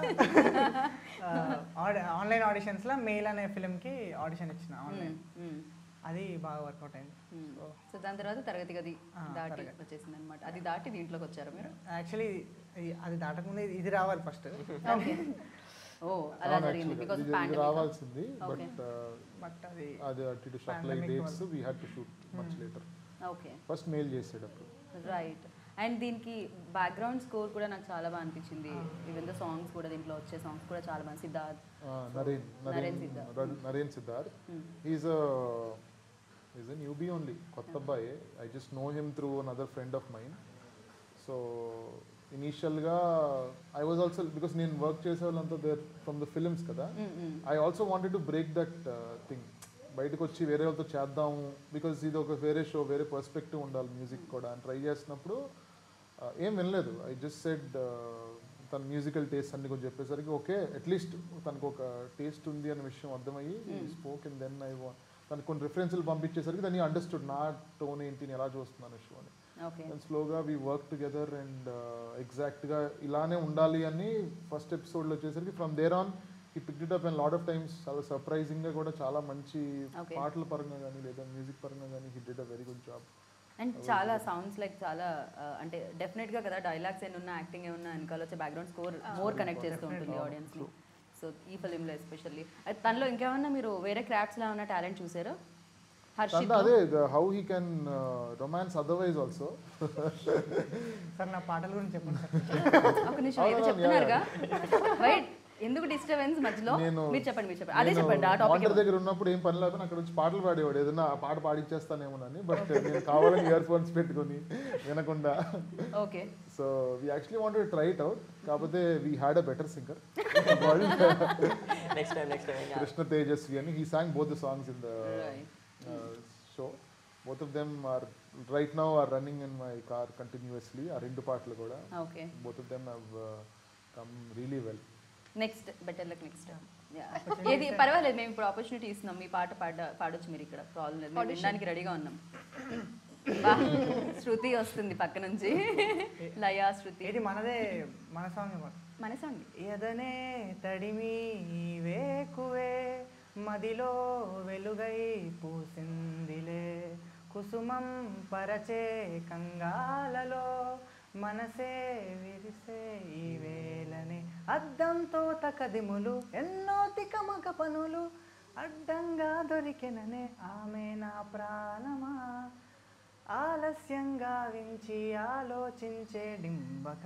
ఆన్లైన్ ఆడిషన్స్లో మెయిల్ అనే ఫిలింకి ఆడిషన్ ఇచ్చిన ఆన్లైన్ అది బాగా వర్కౌట్ అయింది సో దాని తర్వాత తరగతి గది ఆ, దాటి తరగతి. వచ్చేసింది అనమాట అది దాటి దీంట్లోకి వచ్చారు మీరు యాక్చువల్లీ అది దాటకముందే ఇది- ఇది రావాలి ఫస్ట్ ఓకే ఓ అలా జరిగింది బికాస్ ఇది ఇది రావాల్సింది Okay. బట్ బట్ అది అది అటు ఇటు short like Pandemic dates we had to shoot much later okay first mail చేసేటప్పుడు రైట్ అండ్ దీనికి బ్యాక్గ్రౌండ్ స్కోర్ కూడా నాకు చాలా బాగా అనిపించింది ఈవెన్ ద సాంగ్స్ కూడా దీంట్లో వచ్చే సాంగ్స్ కూడా చాలా బాగా Siddharth Naren Naren Naren Siddharth. Naren Siddharth is is a newbie only కొత్త అబ్బాయి I just know him through another friend of mind so ఇనీషియల్గా ఐ వాజ్ ఆల్సో బికాస్ నేను వర్క్ చేసే వాళ్ళంతా దేర్ ఫ్రమ్ ద ఫిలిమ్స్ కదా I also wanted to break that thing బయటకు వచ్చి వేరే వాళ్ళతో చేద్దాం బికాస్ ఇది ఒక వేరే షో వేరే పర్స్పెక్టివ్ ఉండాలి మ్యూజిక్ కూడా అని ట్రై చేసినప్పుడు uh, ఏం వినలేదు ఐ జస్ట్ సెడ్ తన మ్యూజికల్ టేస్ట్ అన్ని కొంచెం చెప్పేసరికి ఓకే అట్లీస్ట్ తనకు ఒక టేస్ట్ ఉంది అనే విషయం అర్థమయ్యి స్పోక్ అండ్ దెన్ ఐ తనకు కొన్ని రిఫరెన్స్లు పంపించేసరికి దాన్ని అండర్స్టూడ్ నా టోన్ ఏంటి నేను ఎలా చూస్తున్నాను షో అని ఓకే అండ్ స్లోగా వీ వర్క్ టుగెదర్ అండ్ ఎగ్జాక్ట్గా ఇలానే ఉండాలి అని ఫస్ట్ ఎపిసోడ్లో వచ్చేసరికి from there on he pick it up and lot of times చాలా సర్ప్రైజింగ్గా కూడా చాలా మంచి Okay. పాటల పరంగా కానీ లేదా మ్యూజిక్ పరంగా కానీ hit did a very good job and చాలా సౌండ్స్ లైక్ చాలా ఆ, అంటే డెఫినెట్ గా కదా డైలాగ్స్ ఏమున్నా యాక్టింగ్ ఏమున్నా వెనకాల వచ్చే బ్యాక్గ్రౌండ్ స్కోర్ మోర్ కనెక్ట్ చేస్తూ ఉంటుంది ఆడియన్స్ ని సో ఈ ఫిలిం లో ఎస్పెషల్లీ తనలో ఇంకేమన్నా మీరు వేరే క్రాఫ్ట్స్ లో ఏమన్నా టాలెంట్ చూసారా హర్షిత్ అదే how he can romance otherwise also sir నా పాటల గురించి చెప్పండి సార్ ఒక నిమిషం ఏదో చెప్తున్నారుగా వైట్ ఎందుకు డిస్టర్బెన్స్ మధ్యలో నేను మీరు చెప్పండి మీరు చెప్పండి అదే చెప్పండి ఆ టాపిక్ వాటర్ దగ్గర ఉన్నప్పుడు ఏం పని లేకపోతే అక్కడ వచ్చి పాటలు పాడేవాడు ఏదైనా ఆ పాట పాడిచ్చేస్తానేమోనని బట్ నేను కావాలని ఇయర్ ఫోన్స్ పెట్టుకొని వినకుండా okay so we actually wanted try it out కాకపోతే we had a better singer next time next time Krishna Tejaswi అని he sang both the songs in the Right. Show both of them are right now are running in my car continuously ఆ రెండు పాటలు కూడా okay both of them have come really well next better luck next ఏది పర్వాలేదు మేము ఇప్పుడు opportunity ఇస్తున్నాం మీ పాట పాడ పాడొచ్చు మీరు ఇక్కడ ప్రాబ్లం లేదు మేము వినడానికి రెడీగా ఉన్నాం బా, శృతి వస్తుంది పక్క నుంచి లయా శృతి ఇది మనదే మన సాంగ్ మాట మన సాంగ్ ఎదనే తడిమి వేకువే మదిలో వెలుగై పూసిందిలే కుసుమం పరచే కంగాలలో మనసే విరిసే ఈ వేళనే అద్దంతో తకదిములు ఎన్నో తికమక పనులు అడ్డంగా దొరికెననే ఆమె నా ప్రాణమా ఆలస్యంగా వించి ఆలోచించే డింబక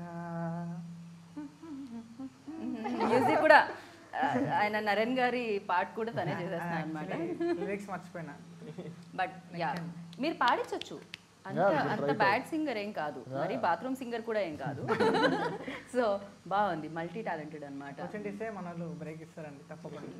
మ్యూజిక్ కూడా ఆ, ఆయన నరేన్ గారి పాట కూడా తనే చేసేస్తున్నాను అనమాట లిరిక్స్ మర్చిపోయినా బట్ యా మీరు పాడించవచ్చు అంత Yeah, we can అంత try it బ్యాడ్ సింగర్ ఏం కాదు మరి బాత్రూమ్ సింగర్ కూడా ఏం కాదు సో బాగుంది మల్టీ టాలెంటెడ్ అనమాట క్వశ్చన్ ఇస్తే మన వాళ్ళు బ్రేక్ ఇస్తారండి తప్పకుండా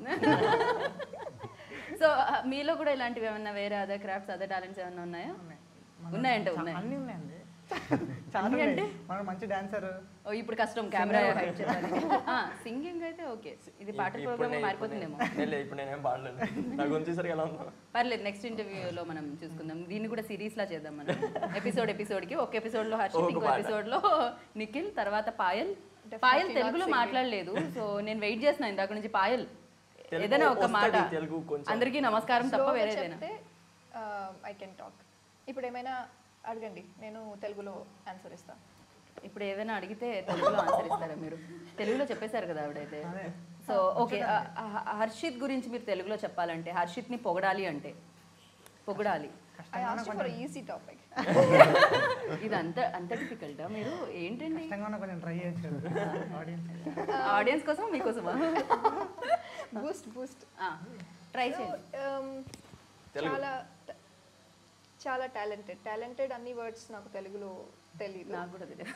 సో మీలో కూడా ఇలాంటివి ఏమన్నా వేరే అదర్ క్రాఫ్ట్స్ అదర్ టాలెంట్స్ ఏమన్నా ఉన్నాయా ఉన్నాయి. మన- ఉన్నాయంటే చా- ఉన్నాయి అన్నీ ఉన్నాయండి చాలా అన్నీ ఉన్నాయి. అంటే? మనం మంచి డాన్సర్ ఓ ఇప్పుడు కష్టం కెమెరా హైడ్ చేయాలి సింగింగ్ అయితే ఓకే ఇది పాట ప్రోగ్రామ్ మారిపోతుందేమో లేదు ఇప్పుడు నేనేం పాడలేదు నాకు వచ్చేసరికి ఎలా ఉందో పర్లేదు నెక్స్ట్ ఇంటర్వ్యూలో మనం చూసుకుందాం దీన్ని కూడా సిరీస్ లా చేద్దాం మనం ఎపిసోడ్ ఎపిసోడ్ కి ఒక ఎపిసోడ్ లో హర్షిత్ ఒక ఇంకో పాట. ఎపిసోడ్ లో నిఖిల్ తర్వాత పాయల్ పాయల్ not తెలుగులో singing. మాట్లాడలేదు సో నేను వెయిట్ చేస్తున్నాను ఇందాక నుంచి పాయల్ తెలుగు ఏదైనా ఒక మాట వస్తది, తెలుగు కొంచెం. అందరికీ నమస్కారం తప్ప Slow గా వేరేదైనా చెప్తే ఐ కెన్ టాక్ ఇప్పుడు ఏమైనా అడగండి నేను తెలుగులో ఆన్సర్ ఇస్తాను ఇప్పుడు ఏదైనా అడిగితే తెలుగులో ఆన్సర్ ఇస్తారా మీరు తెలుగులో చెప్పేశారు కదా ఆవిడైతే అదే. సో ఓకే హర్షిత్ గురించి మీరు తెలుగులో చెప్పాలంటే హర్షిత్ని పొగడాలి అంటే పొగడాలి I asked for easy topic ఇది అంత అంత డిఫికల్టా మీరు ఏంటండి కష్టంగా ఉన్న కొంచెం ట్రై చేయొచ్చు ఆడియన్స్ ఆడియన్స్ కోసం మీకోసమా బూస్ట్ బూస్ట్ ట్రై చేయండి తెలుగు. చాలా చాలా టాలెంటెడ్ టాలెంటెడ్ అన్ని వర్డ్స్ నాకు తెలుగులో తెలియదు నాకు కూడా తెలియదు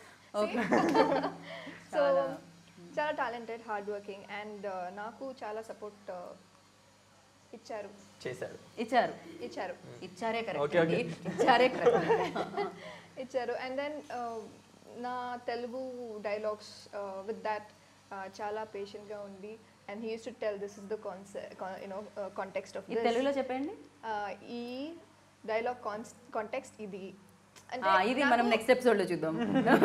సో చాలా టాలెంటెడ్ హార్డ్ వర్కింగ్ అండ్ నాకు చాలా సపోర్ట్ ఇచ్చారు చేశారు ఇచ్చారు ఇచ్చారు ఇచ్చారే Okay, కరెక్ట్ okay. ఇచ్చారే కరెక్ట్ ఇచ్చారు అండ్ దెన్ నా తెలుగు డైలాగ్స్ విత్ దాట్ చాలా పేషెంట్గా ఉంది and he use to tell this is the concept you know context of ఇది తెలుగులో చెప్పండి ఈ డైలాగ్ కాంటెక్స్ట్ ఇది ఆ, ఇది మనం నెక్స్ట్ ఎపిసోడ్ లో చూద్దాం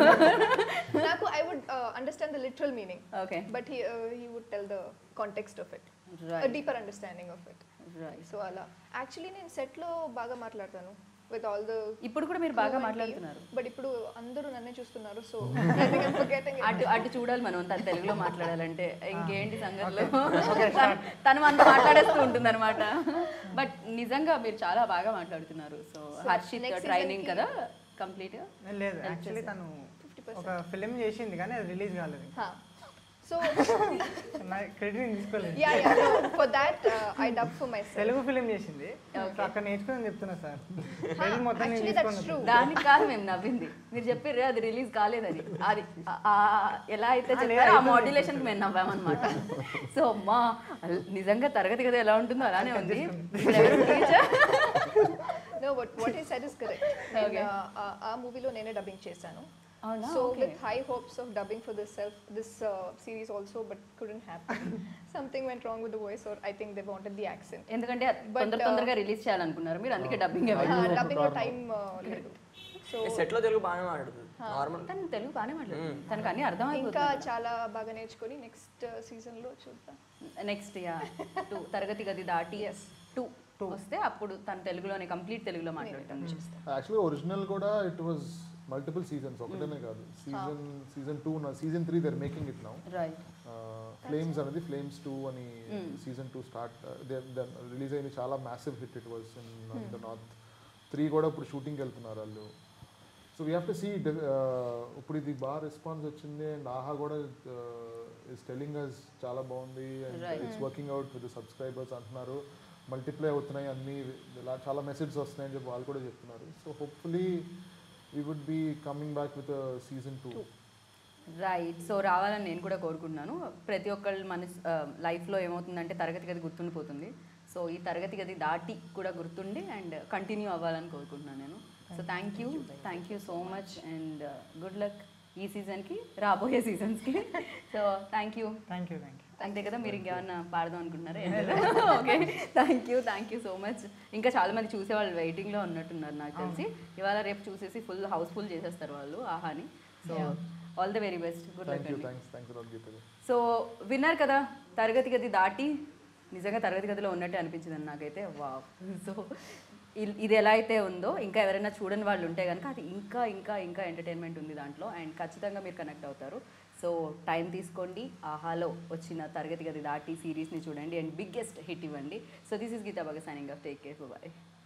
నాకు I would understand the literal meaning okay but he he would tell the context of it right deeper understanding of it right so అలా యాక్చువల్లీ నేను సెట్లో బాగా మాట్లాడతాను విత్ ఆల్ ద ఇప్పుడు కూడా మీరు బాగా మాట్లాడుతున్నారు బట్ ఇప్పుడు అందరూ నన్నే చూస్తున్నారు so I think I'm forgetting అటు అటు చూడాలి మనం తను తెలుగులో మాట్లాడాలంటే ఇంకేంటి సంగతులు తను- తను మనతో మాట్లాడేస్తూ ఉంటుంది అనమాట బట్ నిజంగా మీరు చాలా బాగా మాట్లాడుతున్నారు so Harshit next training season కదా కంప్లీట్ లేదు యాక్చువల్లీ తను ఒక ఫిలిం చేసింది కానీ అది రిలీజ్ కాలేదు సో నా క్రెడిట్ తీసుకోలేదు yeah yeah for that I dub for myself Telugu film చేసింది సో అక్కడ నేర్చుకుని చెప్తున్నా సార్ క్రెడిట్ మొత్తం నేను యాక్చువల్లీ దట్స్ తీసుకున్నాను ట్రూ దానికి కాదు మేము నవ్వింది మీరు చెప్పారు అది రిలీజ్ కాలేదని అది ఆ- ఆ ఎలా అయితే చెప్పారో ఆ మాడ్యులేషన్ మేము నవ్వామన్నమాట సో అమ్మా నిజంగా తరగతి కదా ఎలా ఉంటుందో అలానే ఉంది ఇప్పుడు ఎవరు teacher? No but what he said is correct Okay. ఆ మూవీలో నేనే డబ్బింగ్ చేశాను అవునా? So Okay. With high hopes of dubbing for this self this series also but couldn't happen something went wrong with the voice or I think they wanted the accent ఎందుకంటే But, తొందర తొందరగా release చేయాలనుకున్నారు మీరు అందుకే dubbing dubbing లో time లేదు so set లో తెలుగు బాగానే మాట్లాడుతుంది నార్మల్ తను తెలుగు బాగానే మాట్లాడుతుంది తనకు అన్ని అర్థం ఇంకా చాలా బాగా నేర్చుకొని నెక్స్ట్ సీజన్ లో చూద్దాం నెక్స్ట్ యా టూ తరగతి గది దాటి టూ వస్తే అప్పుడు తను తెలుగులోనే కంప్లీట్ తెలుగులో మాట్లాడుతుంది యాక్చువల్లీ ఒరిజినల్ కూడా ఇట్ వాజ్ మల్టిపుల్ సీజన్స్ ఒకటేనే కాదు season season two season three they're making it now right flames అనేది ఫ్లేమ్స్ టూ అని సీజన్ టూ స్టార్ట్ రిలీజ్ అయింది చాలా massive hit it was in the north three కూడా ఇప్పుడు షూటింగ్కి వెళ్తున్నారు వాళ్ళు so we have to see ఇప్పుడు ఇది బాగా రెస్పాన్స్ వచ్చింది అండ్ ఆహా కూడా ఇస్ టెలింగ్ అస్ చాలా బాగుంది and Right. It's working out with subscribers అంటున్నారు మల్టిప్లై అవుతున్నాయి అన్ని ఇలా చాలా మెసేజెస్ వస్తున్నాయని చెప్పి వాళ్ళు కూడా చెప్తున్నారు so hopefully we would be coming back with season two right so రావాలని నేను కూడా కోరుకుంటున్నాను ప్రతి ఒక్కళ్ళు మన లైఫ్లో ఏమవుతుందంటే తరగతి గది గుర్తుండిపోతుంది సో ఈ తరగతి గది దాటి కూడా గుర్తుండి అండ్ కంటిన్యూ అవ్వాలని కోరుకుంటున్నాను నేను so thank you thank you so much and good luck ఈ సీజన్కి రాబోయే సీజన్స్కి so thank you thank you thank you అంతే కదా మీరు ఇంకేమన్నా పాడదాం అనుకుంటున్నారా okay thank you thank you so much ఇంకా చాలా మంది చూసే వాళ్ళు వెయిటింగ్లో ఉన్నట్టున్నారు నాకు తెలిసి ఇవాళ రేపు చూసేసి ఫుల్ హౌస్ఫుల్ చేసేస్తారు వాళ్ళు ఆహాని so all the very best good luck thank you అండి thanks thanks a lot Geetha so విన్నారు కదా తరగతి గది దాటి నిజంగా తరగతి గదిలో ఉన్నట్టే అనిపించింది నాకైతే వా సో ఇది ఎలా అయితే ఉందో ఇంకా ఎవరైనా చూడని వాళ్ళు ఉంటే కనుక అది ఇంకా ఇంకా ఇంకా ఎంటర్టైన్మెంట్ ఉంది దాంట్లో అండ్ ఖచ్చితంగా మీరు కనెక్ట్ అవుతారు సో టైం తీసుకోండి ఆహాలో వచ్చిన తరగతి గది దాటి సిరీస్ని చూడండి అండ్ బిగ్గెస్ట్ హిట్ ఇవ్వండి సో దిస్ ఇస్ గీతా బాగా signing off take care bye